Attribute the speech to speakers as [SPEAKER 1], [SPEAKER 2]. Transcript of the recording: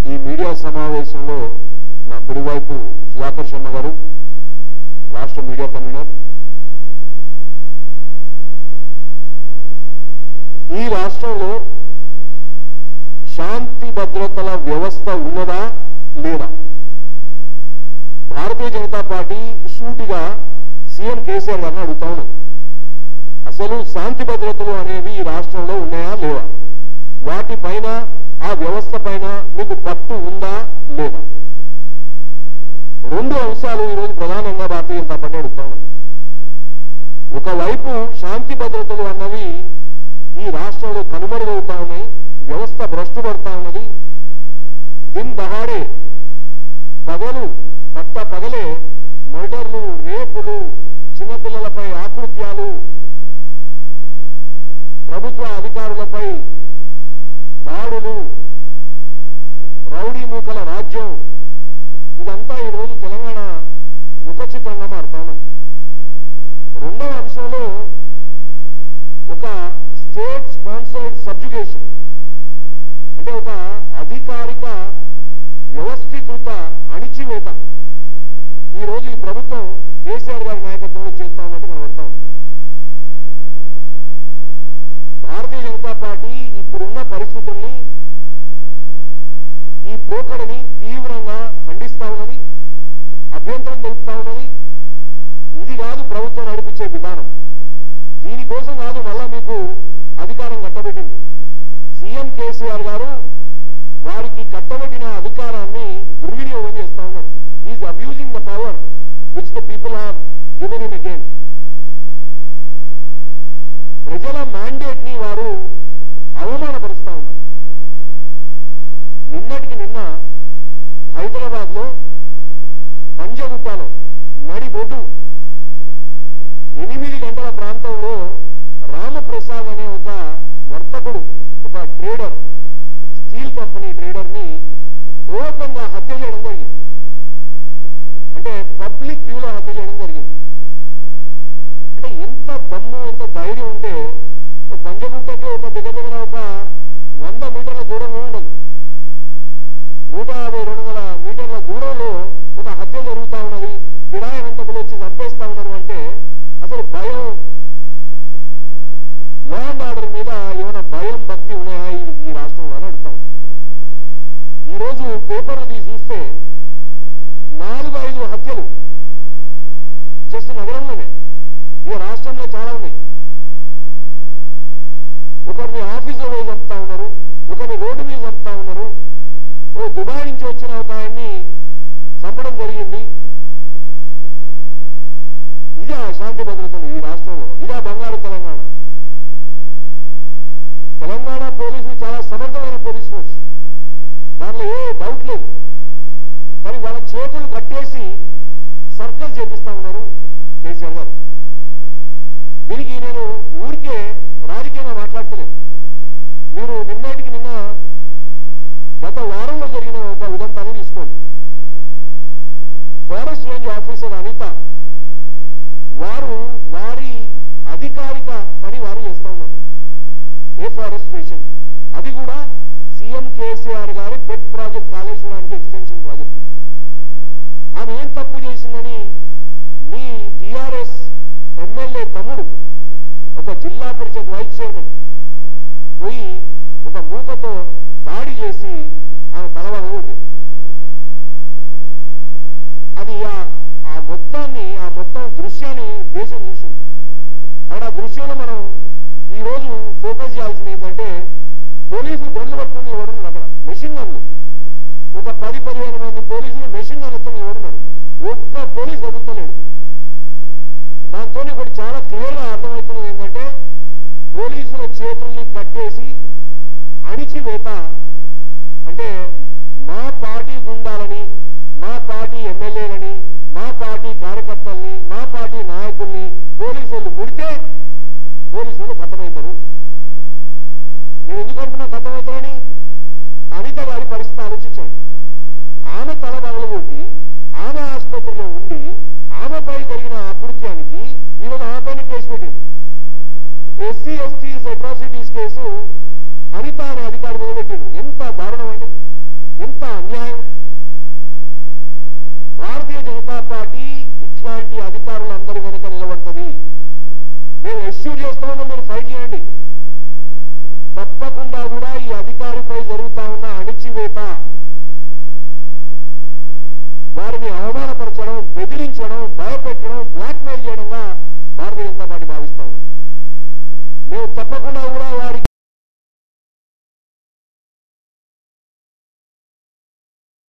[SPEAKER 1] ఈ మీడియా సమావేశంలో నా కుడివైపు సుధాకర్ శర్మ గారు రాష్ట్ర మీడియా కన్వీనర్ ఈ రాష్ట్రంలో శాంతి భద్రతల వ్యవస్థ ఉన్నదా లేదా భారతీయ జనతా పార్టీ సూటిగా సీఎం కేసీఆర్ గారిని అడుగుతా ఉన్నది అసలు శాంతి భద్రతలు అనేవి ఈ రాష్ట్రంలో ఉన్నాయా లేవా వాటిపైన ఆ వ్యవస్థ పైన మీకు పట్టు ఉందా లేదా రెండు అంశాలు ఈరోజు ప్రధానంగా భారతీయ జనతా పార్టీ అడుగుతా ఉన్నది ఒకవైపు శాంతి భద్రతలు అన్నవి ఈ రాష్ట్రంలో కనుమరుగవుతా ఉన్నాయి వ్యవస్థ భ్రష్టు పడతా ఉన్నది దిన్ దహాడే పగలు పట్ట పగలే మర్డర్లు రేపులు చిన్నపిల్లలపై ఆకృత్యాలు ప్రభుత్వ అధికారులపై దాడులు రౌడీ మూకల రాజ్యం ఇదంతా ఈ రోజు తెలంగాణ ముఖచిత్రంగా మారుతా ఉన్నది రెండవ అంశంలో ఒక స్టేట్ స్పాన్సర్డ్ సబ్జుగేషన్ అంటే ఒక అధికారిక వ్యవస్థీకృత అణిచివేత ఈ రోజు ఈ ప్రభుత్వం కేసీఆర్ గారి నాయకత్వంలో చేస్తా ఉన్నట్టు కనబడతా ఉంది భారతీయ జనతా పార్టీ ఇప్పుడున్న పరిస్థితుల్ని ఈ పోకడని తీవ్రంగా ఖండిస్తా ఉన్నది అభ్యంతరం తెలుపుతా ఉన్నది ఇది కాదు ప్రభుత్వం నడిపించే విధానం దీనికోసం కాదు మళ్ళా మీకు అధికారం కట్టబెట్టింది సీఎం కేసీఆర్ గారు వారికి కట్టబెట్టిన అధికారాన్ని దుర్వినియోగం చేస్తా ఉన్నారు is abusing the power which the people have given in again ప్రజల మ్యాండేట్ ని వారు అవమానపరుస్తా ఉన్నారు నిన్నటికి నిన్న హైదరాబాద్ లో పంజగుట్టలో నడిబొడ్డు ఎనిమిది గంటల ప్రాంతంలో రామప్రసాద్ అనే ఒక వర్తకుడు ఒక ట్రేడర్ స్టీల్ కంపెనీ ట్రేడర్ ని ఓపెన్ గా హత్య చేయడం జరిగింది అంటే పబ్లిక్ వ్యూలో హత్య చేయడం జరిగింది అంటే ఎంత దమ్ము ఎంత ధైర్యం ఉంటే ఒక పంజగుట్టకి ఒక దగ్గర దగ్గర ఒక వంద మీటర్ల దూరంలో ఉండదు నూట యాభై రెండు వందల మీటర్ల దూరంలో ఒక హత్య జరుగుతా ఉన్నది కిరాయి హంతకులు వచ్చి చంపేస్తా ఉన్నారు అంటే అసలు భయం లా అండ్ ఆర్డర్ మీద ఏమైనా భయం భక్తి ఉన్నాయా ఈ ఈ రాష్ట్రంలో అని అడుగుతాం ఈ రోజు పేపర్లు తీసి చూస్తే నాలుగు ఐదు హత్యలు జస్ట్ నగరంలోనే ఇక రాష్ట్రంలో చాలా ఉన్నాయి ఒకరిని ఆఫీసులో పోయి చంపుతా ఉన్నారు ఒకరిని రోడ్డు మీద చంపుతా ఉన్నారు ఓ దుబాయ్ నుంచి వచ్చిన ఒక ఆయన్ని చంపడం జరిగింది ఇదే శాంతి భద్రతలు ఈ రాష్ట్రంలో ఇదే బంగారు తెలంగాణ తెలంగాణ పోలీసులు చాలా సమర్థమైన పోలీస్ ఫోర్స్ దానిలో ఏ డౌట్ లేదు కానీ వాళ్ళ చేతులు కట్టేసి సర్కల్ చేపిస్తా ఉన్నారు కేసీఆర్ గారు దీనికి నేను ఊరికే రాజకీయంగా మాట్లాడతలేదు మీరు నిన్నటికి నిన్న గత వారంలో జరిగిన ఒక ఉదంతాన్ని తీసుకోండి ఫారెస్ట్ రేంజ్ ఆఫీసర్ అనిత వారు వారి అధికారిక పని వారు చేస్తా ఉన్నారు ఏఫారెస్ట్రేషన్ అది కూడా సీఎం కేసీఆర్ గారి పెట్ ప్రాజెక్ట్ కాళేశ్వరానికి ఎక్స్టెన్షన్ ప్రాజెక్ట్ ఆమె ఏం తప్పు చేసిందని మీ టిఆర్ఎస్ ఎమ్మెల్యే తమ్ముడు ఒక జిల్లా పరిషత్ వైస్ చైర్మన్ పోయి ఒక మూకతో దాడి చేసి ఆమె తలవగ కొట్టింది అది ఆ- ఆ మొత్తాన్ని ఆ మొత్తం దృశ్యాన్ని దేశం చూసింది అక్కడ ఆ దృశ్యంలో మనం ఈ రోజు ఫోకస్ చేయాల్సింది ఏంటంటే పోలీసులు గన్లు పట్టుకుని ఎవరున్నారు అక్కడ మెషిన్ గన్లు ఒక పది పదిహేను మంది పోలీసులు మెషిన్ గన్లతో ఎవరున్నారు ఒక్క పోలీస్ వదులుతలేడు దాంతో ఒకటి చాలా క్లియర్ గా అర్థమవుతున్నది ఏంటంటే పోలీసుల చేతుల్ని కట్టేసి అణిచివేత అంటే మా పార్టీ గుండాలని మా పార్టీ ఎమ్మెల్యేలని మా పార్టీ కార్యకర్తల్ని మా పార్టీ నాయకుల్ని పోలీసులు ముడితే పోలీసులు ఖతమవుతారు నేను ఎందుకు అంటున్నా ఖతమవుతారని అనిత గారి పరిస్థితి ఆలోచించండి ఆమె తల పగలగొట్టి ఆమె ఆసుపత్రిలో ఉండి ఆమెపై జరిగిన అకృత్యానికి ఈరోజు ఆమె పైన కేసు పెట్టింది SC STs atrocities case Anitha అనే అధికారి మీద పెట్టిండు ఎంత దారుణం అండి ఎంత అన్యాయం భారతీయ జనతా పార్టీ ఇట్లాంటి అధికారులందరి వెనుక నిలబడుతుంది మేము ఎష్యూర్ చేస్తా ఉన్నాం మీరు ఫైట్ చేయండి తప్పకుండా కూడా ఈ అధికారిపై జరుగుతా ఉన్న అణిచివేత వారిని అవమానపరచడం బెదిరించడం భయపెట్టడం బ్లాక్మెయిల్ చేయడంగా భారతీయ జనతా పార్టీ భావిస్తా ఉంది మేము తప్పకుండా కూడా వారికి